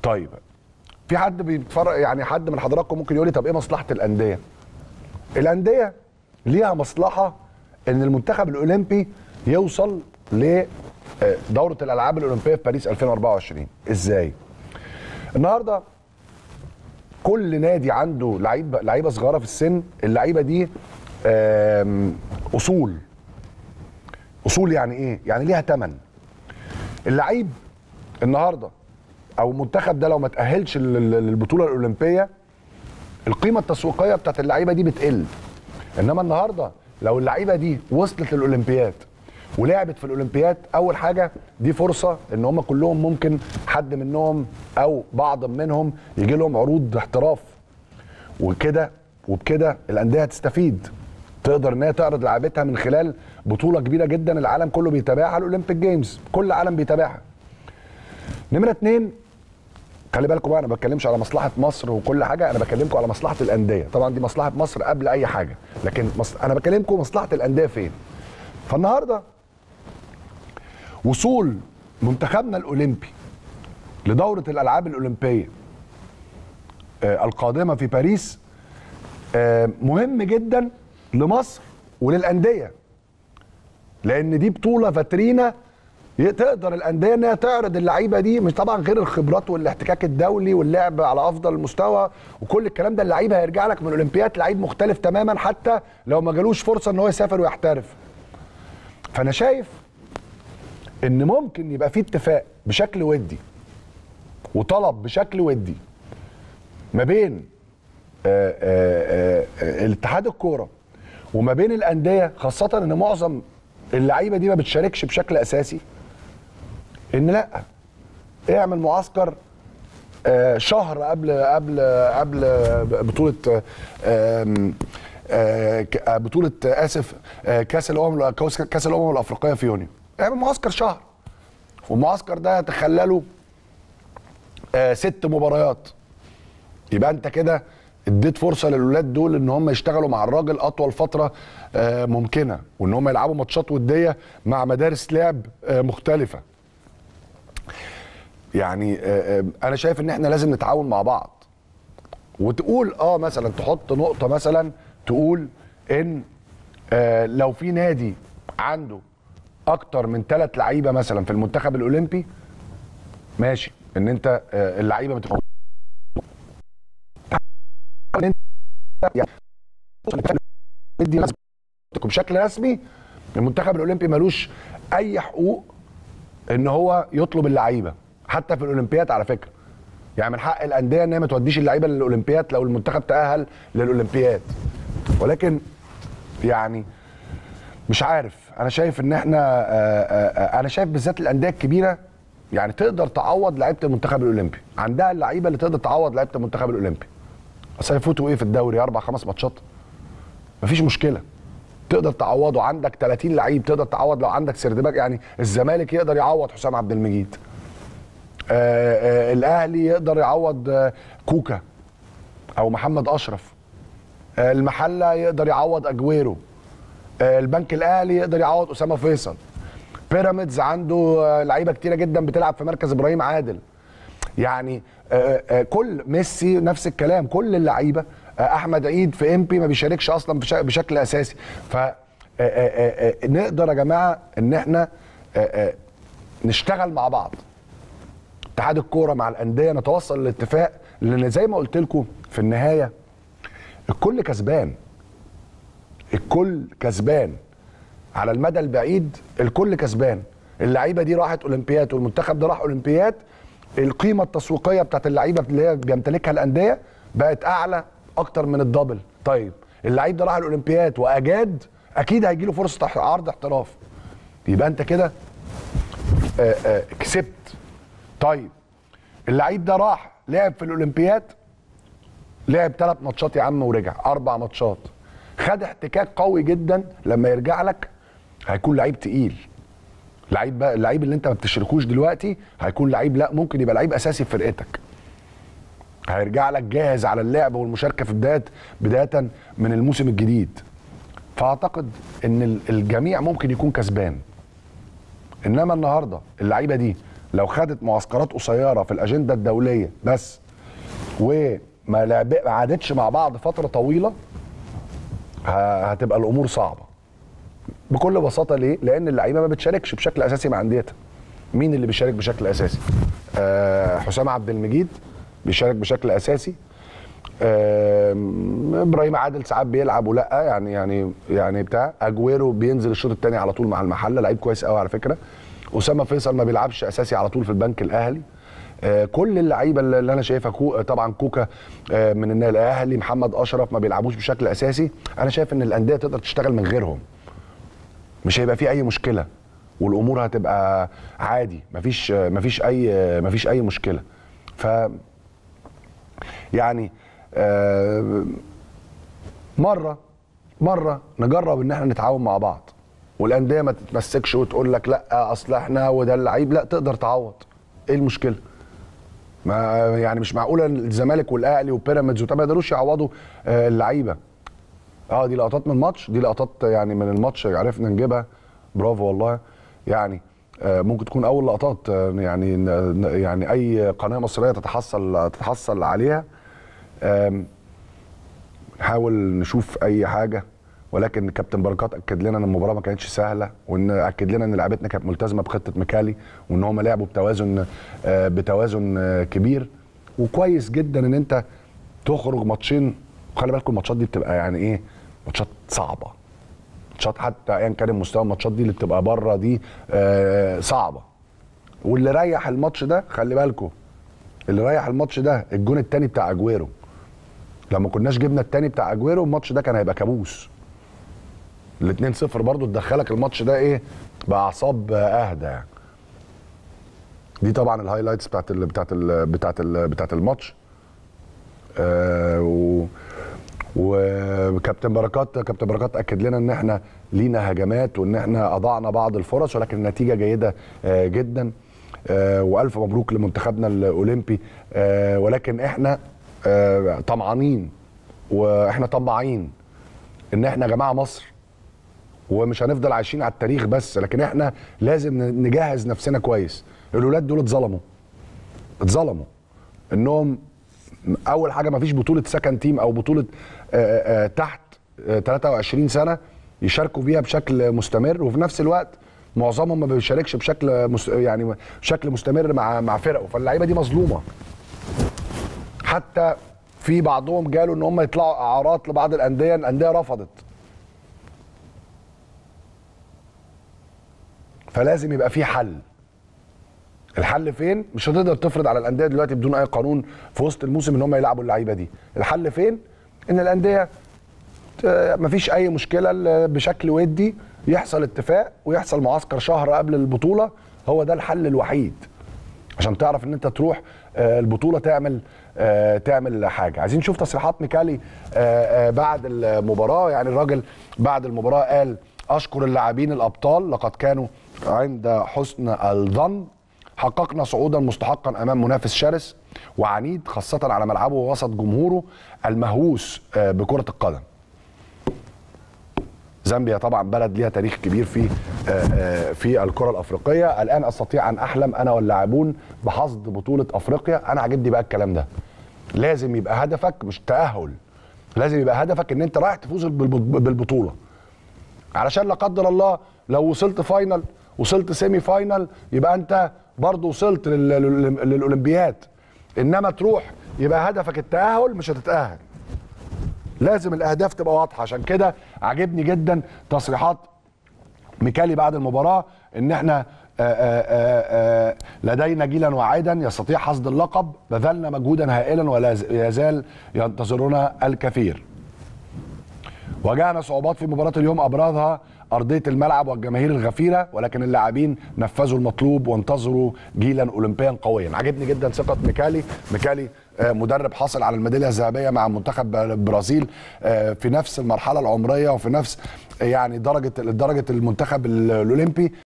طيب في حد بيتفرج يعني حد من حضراتكم ممكن يقول لي طب ايه مصلحه الانديه الانديه ليها مصلحه ان المنتخب الاولمبي يوصل ل آه، دوره الالعاب الاولمبيه في باريس 2024 ازاي النهارده كل نادي عنده لعيبه لعيبه صغيره في السن اللعيبه دي آم، اصول اصول يعني ايه يعني ليها ثمن اللعيب النهارده او المنتخب ده لو ما تاهلش لل- للبطوله الاولمبيه القيمه التسويقيه بتاعت اللعيبه دي بتقل انما النهارده لو اللعيبه دي وصلت للاولمبياد ولعبت في الاولمبياد اول حاجه دي فرصه ان هم كلهم ممكن حد منهم او بعض منهم يجي لهم عروض احتراف وكده وبكده الانديه هتستفيد تقدر ان هي تعرض لعبتها من خلال بطوله كبيره جدا العالم كله بيتابعها الاولمبيك جيمز كل العالم بيتابعها نمره اتنين خلي بالكم بقى انا ما بتكلمش على مصلحه مصر وكل حاجه انا بكلمكم على مصلحه الانديه طبعا دي مصلحه مصر قبل اي حاجه لكن مص... انا بكلمكم مصلحه الانديه فين فالنهارده وصول منتخبنا الاولمبي لدوره الالعاب الاولمبيه آه، القادمه في باريس آه، مهم جدا لمصر وللانديه لان دي بطوله فاترينا ي- تقدر الانديه ان هي تعرض اللعيبه دي مش طبعا غير الخبرات والاحتكاك الدولي واللعب على افضل مستوى وكل الكلام ده اللعيب هيرجع لك من الاولمبياد لعيب مختلف تماما حتى لو ما جالوش فرصه ان هو يسافر ويحترف فانا شايف ان ممكن يبقى في اتفاق بشكل ودي وطلب بشكل ودي ما بين آه، آه، آه، الاتحاد الكوره وما بين الانديه خاصه ان معظم اللعيبه دي ما بتشاركش بشكل اساسي ان لا اعمل معسكر آه، شهر قبل قبل قبل بطوله آم، آه، ك- آه، بطوله آه، اسف آه، كاس الامم كاس كأس الامم الافريقيه في يونيو اعمل معسكر شهر والمعسكر ده يتخلله آه، ست مباريات يبقى انت كده اديت فرصه للولاد دول ان هم يشتغلوا مع الراجل اطول فتره آه، ممكنه وان هم يلعبوا ماتشات وديه مع مدارس لعب آه، مختلفه يعني آه، آه، انا شايف ان احنا لازم نتعاون مع بعض وتقول اه مثلا تحط نقطه مثلا تقول ان آه، لو في نادي عنده اكتر من ثلاث لعيبه مثلا في المنتخب الاولمبي ماشي ان انت آه، اللعيبه بتبقى ان انت يعني تدي ناس بشكل رسمي المنتخب الاولمبي ملوش اي حقوق ان هو يطلب اللعيبه حتى في الاولمبياد على فكره يعني من حق الانديه ان هي ما توديش اللعيبه للاولمبياد لو المنتخب تاهل للاولمبياد ولكن يعني مش عارف انا شايف ان احنا آه، آه، آه، انا شايف بالذات الانديه الكبيره يعني تقدر تعوض لعيبه المنتخب الاولمبي عندها اللعيبه اللي تقدر تعوض لعيبه المنتخب الاولمبي اصل هيفوتوا ايه في الدوري اربع خمس ماتشات مفيش مشكله تقدر تعوضه عندك 30 لعيب تقدر تعوض لو عندك سردباك يعني الزمالك يقدر يعوض حسام عبد المجيد آه آه الاهلي يقدر يعوض آه كوكا او محمد اشرف آه المحله يقدر يعوض اجويرو آه البنك الاهلي يقدر يعوض اسامه فيصل بيراميدز عنده آه لعيبه كتيره جدا بتلعب في مركز ابراهيم عادل يعني آه، آه، كل ميسي نفس الكلام كل اللعيبه آه، احمد عيد في امبي ما بيشاركش اصلا بش- بشكل اساسي ف آه، آه، آه، آه، نقدر يا جماعه ان احنا آه، آه، نشتغل مع بعض اتحاد الكوره مع الانديه نتوصل لاتفاق لان زي ما قلت لكم في النهايه الكل كسبان الكل كسبان على المدى البعيد الكل كسبان اللعيبه دي راحت اولمبياد والمنتخب ده راح اولمبياد القيمه التسويقيه بتاعت اللعيبه اللي هي بيمتلكها الانديه بقت اعلى اكتر من الدبل طيب اللعيب ده راح الاولمبياد واجاد اكيد هيجي له فرصه تح- عرض احتراف يبقى انت كده آه، آه، كسبت طيب اللعيب ده راح لعب في الاولمبياد لعب ثلاث ماتشات يا عم ورجع اربع ماتشات خد احتكاك قوي جدا لما يرجع لك هيكون لعيب تقيل لعيب بقى اللعيب اللي انت ما بتشركوش دلوقتي هيكون لعيب لا ممكن يبقى لعيب اساسي في فرقتك هيرجع لك جاهز على اللعب والمشاركه في بدايه بدايه من الموسم الجديد فاعتقد ان ال- الجميع ممكن يكون كسبان انما النهارده اللعيبه دي لو خدت معسكرات قصيره في الاجنده الدوليه بس وما لعب- ما عادتش مع بعض فتره طويله ه- هتبقى الامور صعبه بكل بساطه ليه لان اللعيبه ما بتشاركش بشكل اساسي مع انديتها مين اللي بيشارك بشكل اساسي آه حسام عبد المجيد بيشارك بشكل اساسي آم، ابراهيم عادل ساعات بيلعب ولا يعني يعني يعني بتاع اجويرو بينزل الشوط الثاني على طول مع المحله لعيب كويس قوي على فكره اسامه فيصل ما بيلعبش اساسي على طول في البنك الاهلي آه، كل اللعيبه اللي اللي انا شايفها كو طبعا كوكا آه، من النادي الاهلي محمد اشرف ما بيلعبوش بشكل اساسي انا شايف ان الانديه تقدر تشتغل من غيرهم مش هيبقى في اي مشكله والامور هتبقى عادي مفيش مفيش اي مفيش اي مشكله ف يعني آه، مره مره نجرب ان احنا نتعاون مع بعض والانديه ما تتمسكش وتقول لك لا اصل احنا وده اللعيب لا تقدر تعوض ايه المشكله ما يعني مش معقوله الزمالك والاهلي وبيراميدز وبتاع ما يقدروش يعوضوا آه، اللعيبه اه دي لقطات من الماتش دي لقطات يعني من الماتش عرفنا نجيبها برافو والله يعني آه، ممكن تكون اول لقطات آه، يعني ن- ن- يعني اي قناه مصريه تتحصل تتحصل عليها آم، نحاول نشوف اي حاجه ولكن كابتن بركات اكد لنا ان المباراه ما كانتش سهله وان اكد لنا ان لعيبتنا كانت ملتزمه بخطه ميكالي وان هم لعبوا بتوازن آه، بتوازن آه، كبير وكويس جدا ان انت تخرج ماتشين وخلي بالكم الماتشات دي بتبقى يعني ايه ماتشات صعبه ماتشات حتى ايا كان المستوى الماتشات دي اللي بتبقى بره دي آه، صعبه واللي ريح الماتش ده خلي بالكم اللي ريح الماتش ده الجون الثاني بتاع اجويرو لما كناش جبنا الثاني بتاع اجويرو الماتش ده كان هيبقى كابوس ال 2-0 برضه تدخلك الماتش ده ايه باعصاب اهدى يعني دي طبعا الهايلايتس بتاعت ال بتاعت ال بتاعت ال بتاعت الماتش آه و وكابتن بركات كابتن بركات اكد لنا ان احنا لينا هجمات وان احنا اضعنا بعض الفرص ولكن النتيجه جيده آه جدا آه والف مبروك لمنتخبنا الاولمبي آه ولكن احنا آه طمعانين واحنا طماعين ان احنا يا جماعه مصر ومش هنفضل عايشين على التاريخ بس لكن احنا لازم نجهز نفسنا كويس الولاد دول اتظلموا اتظلموا انهم اول حاجه ما فيش بطوله سكند تيم او بطوله آه، آه، تحت آه، 23 سنه يشاركوا بيها بشكل مستمر وفي نفس الوقت معظمهم ما بيشاركش بشكل مس... يعني بشكل مستمر مع مع فرقه فاللعيبه دي مظلومه حتى في بعضهم جالوا ان هم يطلعوا اعارات لبعض الانديه الانديه رفضت فلازم يبقى في حل الحل فين مش هتقدر تفرض على الانديه دلوقتي بدون اي قانون في وسط الموسم ان هم يلعبوا اللعيبه دي الحل فين ان الانديه ت- مفيش اي مشكله ال- بشكل ودي يحصل اتفاق ويحصل معسكر شهر قبل البطوله هو ده الحل الوحيد عشان تعرف ان انت تروح آه، البطوله تعمل آه، تعمل حاجه عايزين نشوف تصريحات ميكالي آه، آه، بعد المباراه يعني الراجل بعد المباراه قال اشكر اللاعبين الابطال لقد كانوا عند حسن الظن حققنا صعودا مستحقا امام منافس شرس وعنيد خاصه على ملعبه ووسط جمهوره المهووس آه، بكره القدم زامبيا طبعا بلد ليها تاريخ كبير في آه، آه، في الكره الافريقيه الان استطيع ان احلم انا واللاعبون بحصد بطوله افريقيا انا عاجبني بقى الكلام ده لازم يبقى هدفك مش تاهل لازم يبقى هدفك ان انت رايح تفوز بالب- بالبطوله علشان لا قدر الله لو وصلت فاينل وصلت سيمي فاينل يبقى انت برضه وصلت لل- لل- للاولمبياد انما تروح يبقى هدفك التاهل مش هتتاهل لازم الاهداف تبقى واضحه عشان كده عاجبني جدا تصريحات ميكالي بعد المباراه ان احنا آآ آآ آآ لدينا جيلا واعدا يستطيع حصد اللقب بذلنا مجهودا هائلا ولا ز- يزال ينتظرنا الكثير واجهنا صعوبات في مباراة اليوم أبرزها أرضية الملعب والجماهير الغفيرة ولكن اللاعبين نفذوا المطلوب وانتظروا جيلا أولمبيا قويا عجبني جدا ثقة ميكالي ميكالي آه، مدرب حاصل على الميدالية الذهبية مع منتخب البرازيل آه، في نفس المرحلة العمرية وفي نفس يعني درجة درجة المنتخب الأولمبي